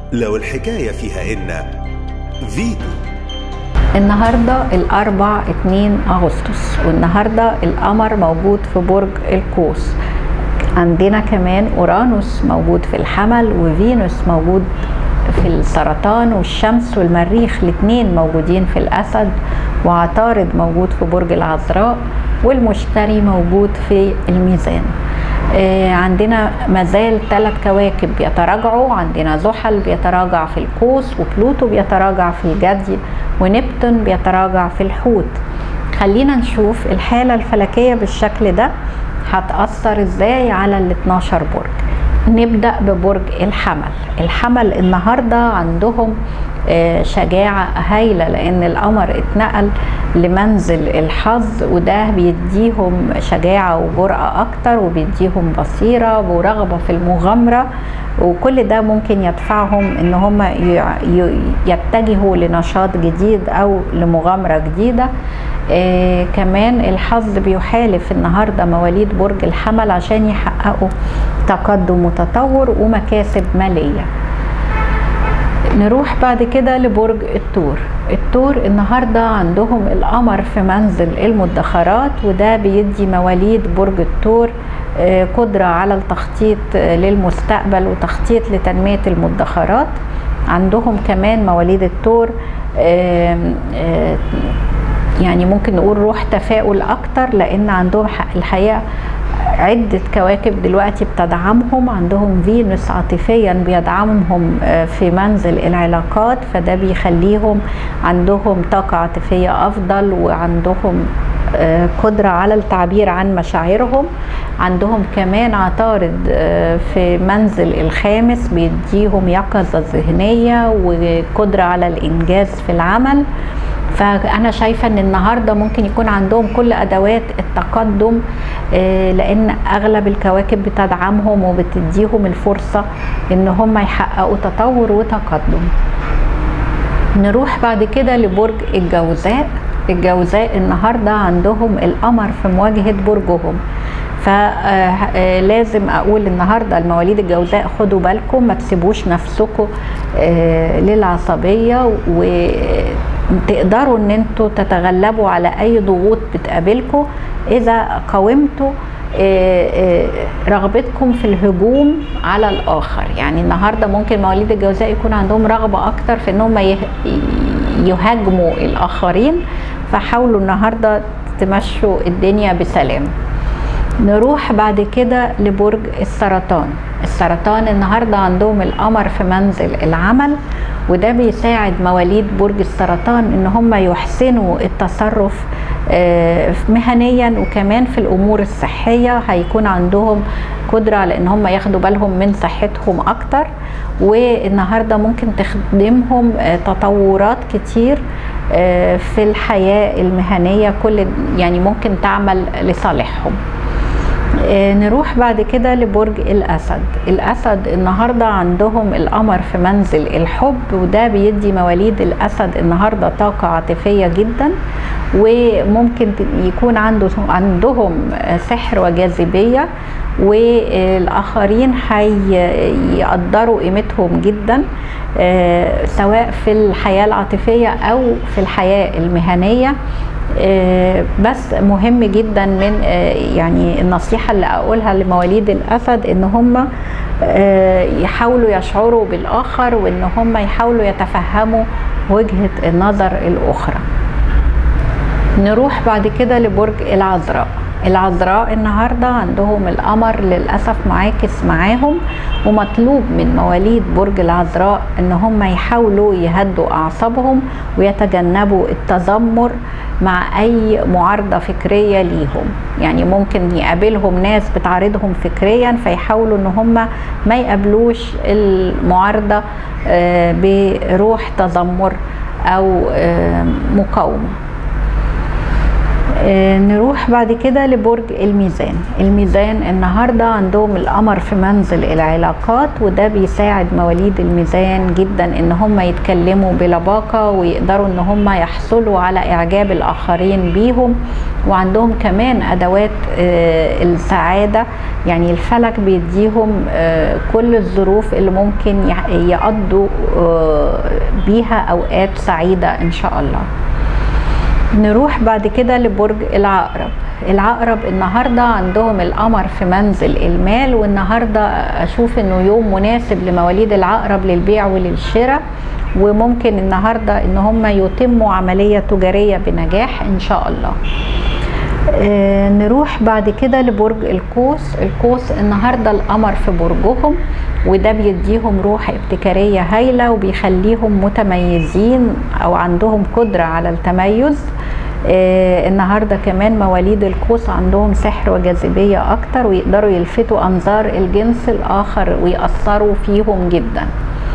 لو الحكاية فيها إن فيتو النهاردة الأربع 2 أغسطس والنهاردة القمر موجود في برج القوس عندنا كمان أورانوس موجود في الحمل وفينوس موجود في السرطان والشمس والمريخ الاثنين موجودين في الأسد وعطارد موجود في برج العذراء والمشتري موجود في الميزان آه، عندنا مازال ثلاث كواكب بيتراجعوا عندنا زحل بيتراجع في القوس وبلوتو بيتراجع في الجدي ونبتون بيتراجع في الحوت خلينا نشوف الحالة الفلكية بالشكل ده هتأثر ازاي على ال 12 برج نبدأ ببرج الحمل الحمل النهاردة عندهم آه، شجاعة هايلة لأن القمر اتنقل لمنزل الحظ وده بيديهم شجاعة وجرأة أكتر وبيديهم بصيرة ورغبة في المغامرة وكل ده ممكن يدفعهم ان هم ي- ي- يتجهوا لنشاط جديد او لمغامرة جديدة آه كمان الحظ بيحالف النهاردة مواليد برج الحمل عشان يحققوا تقدم وتطور ومكاسب مالية نروح بعد كده لبرج الثور الثور النهارده عندهم القمر في منزل المدخرات وده بيدي مواليد برج الثور آه، قدرة على التخطيط آه، للمستقبل وتخطيط لتنمية المدخرات عندهم كمان مواليد الثور آم، آه، يعني ممكن نقول روح تفاؤل اكتر لان عندهم ح- الحقيقه عدة كواكب دلوقتي بتدعمهم عندهم فينوس عاطفيا بيدعمهم آه، في منزل العلاقات فده بيخليهم عندهم طاقة عاطفية أفضل وعندهم آه، قدرة على التعبير عن مشاعرهم عندهم كمان عطارد آه، في منزل الخامس بيديهم يقظة ذهنية وقدرة على الإنجاز في العمل فانا شايفه ان النهارده ممكن يكون عندهم كل ادوات التقدم آه، لان اغلب الكواكب بتدعمهم وبتديهم الفرصه ان هم يحققوا تطور وتقدم نروح بعد كده لبرج الجوزاء الجوزاء النهارده عندهم القمر في مواجهه برجهم فلازم اقول النهارده المواليد الجوزاء خدوا بالكم ما تسيبوش نفسكم آه، للعصبيه وتقدروا ان انتوا تتغلبوا على اي ضغوط بتقابلكم اذا قاومتوا آه، آه، رغبتكم في الهجوم على الاخر يعني النهارده ممكن مواليد الجوزاء يكون عندهم رغبه اكتر في ان هم يه- يهاجموا الاخرين فحاولوا النهارده تمشوا الدنيا بسلام نروح بعد كده لبرج السرطان السرطان النهارده عندهم القمر في منزل العمل وده بيساعد مواليد برج السرطان ان هم يحسنوا التصرف آه، مهنيا وكمان في الامور الصحيه هيكون عندهم قدره على ان هم ياخدوا بالهم من صحتهم اكتر والنهارده ممكن تخدمهم آه، تطورات كتير آه، في الحياه المهنيه كل يعني ممكن تعمل لصالحهم آه، نروح بعد كده لبرج الأسد الأسد النهاردة عندهم القمر في منزل الحب وده بيدي مواليد الأسد النهاردة طاقة عاطفية جدا وممكن ت- يكون عنده عندهم آه، سحر وجاذبية والآخرين هيقدروا قيمتهم جدا آه، سواء في الحياة العاطفية أو في الحياة المهنية آه، بس مهم جدا من آه، يعني النصيحة اللي أقولها لمواليد الأسد إن هم آه، يحاولوا يشعروا بالآخر وإن هم يحاولوا يتفهموا وجهة النظر الأخرى نروح بعد كده لبرج العذراء العذراء النهارده عندهم القمر للاسف معاكس معاهم ومطلوب من مواليد برج العذراء ان هم يحاولوا يهدوا اعصابهم ويتجنبوا التذمر مع اي معارضه فكريه ليهم يعني ممكن يقابلهم ناس بتعارضهم فكريا فيحاولوا ان هم ما يقابلوش المعارضه آه، بروح تذمر او آه، مقاومه آه، نروح بعد كده لبرج الميزان الميزان النهاردة عندهم القمر في منزل العلاقات وده بيساعد مواليد الميزان جدا ان هم يتكلموا بلباقة ويقدروا ان هم يحصلوا على اعجاب الاخرين بيهم وعندهم كمان ادوات آه، السعادة يعني الفلك بيديهم آه، كل الظروف اللي ممكن يح- يقضوا آه، بيها اوقات سعيدة ان شاء الله نروح بعد كده لبرج العقرب العقرب النهارده عندهم القمر في منزل المال والنهارده اشوف انه يوم مناسب لمواليد العقرب للبيع وللشراء وممكن النهارده ان هم يتموا عمليه تجاريه بنجاح ان شاء الله آه، نروح بعد كده لبرج القوس القوس النهارده القمر في برجهم وده بيديهم روح ابتكاريه هايله وبيخليهم متميزين او عندهم قدره على التميز آه، النهارده كمان مواليد القوس عندهم سحر وجاذبيه اكتر ويقدروا يلفتوا انظار الجنس الاخر ويأثروا فيهم جدا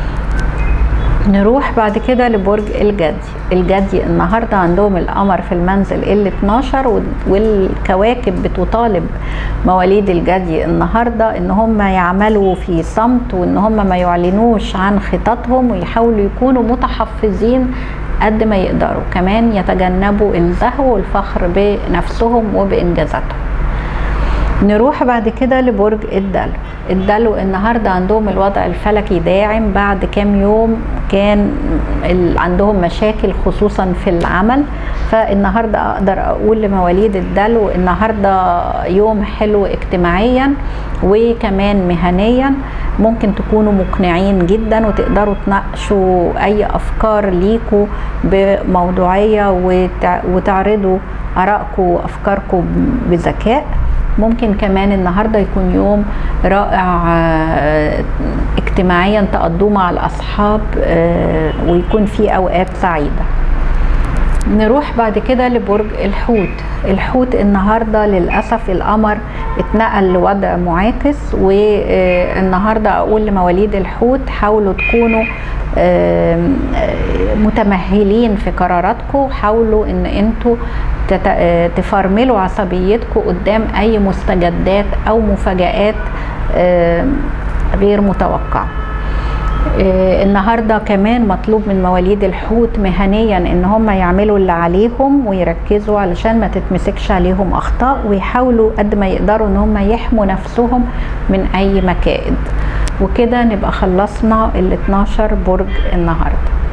نروح بعد كده لبرج الجدي الجدي النهارده عندهم القمر في المنزل ال 12 وال- والكواكب بتطالب مواليد الجدي النهارده ان هم يعملوا في صمت وان هم ما يعلنوش عن خططهم ويحاولوا يكونوا متحفظين قد ما يقدروا كمان يتجنبوا الزهو والفخر بنفسهم وبانجازاتهم نروح بعد كده لبرج الدلو الدلو النهارده عندهم الوضع الفلكي داعم بعد كام يوم كان ال- عندهم مشاكل خصوصا في العمل فالنهارده اقدر اقول لمواليد الدلو النهارده يوم حلو اجتماعيا وكمان مهنيا ممكن تكونوا مقنعين جدا وتقدروا تناقشوا اي افكار ليكوا بموضوعيه وتع- وتعرضوا ارائكم وافكاركم بذكاء ممكن كمان النهارده يكون يوم رائع آه، اجتماعيا تقضوه مع الاصحاب آه، ويكون فيه اوقات سعيده نروح بعد كده لبرج الحوت الحوت النهارده للاسف القمر اتنقل لوضع معاكس والنهارده اقول لمواليد الحوت حاولوا تكونوا آم، آه، متمهلين في قراراتكم حاولوا ان انتوا تت- آه، تفرملوا عصبيتكم قدام اي مستجدات او مفاجآت آم، غير متوقعه آه، النهارده كمان مطلوب من مواليد الحوت مهنيا ان هم يعملوا اللي عليهم ويركزوا علشان ما تتمسكش عليهم اخطاء ويحاولوا قد ما يقدروا ان هم يحموا نفسهم من اي مكائد وكده نبقى خلصنا ال 12 برج النهارده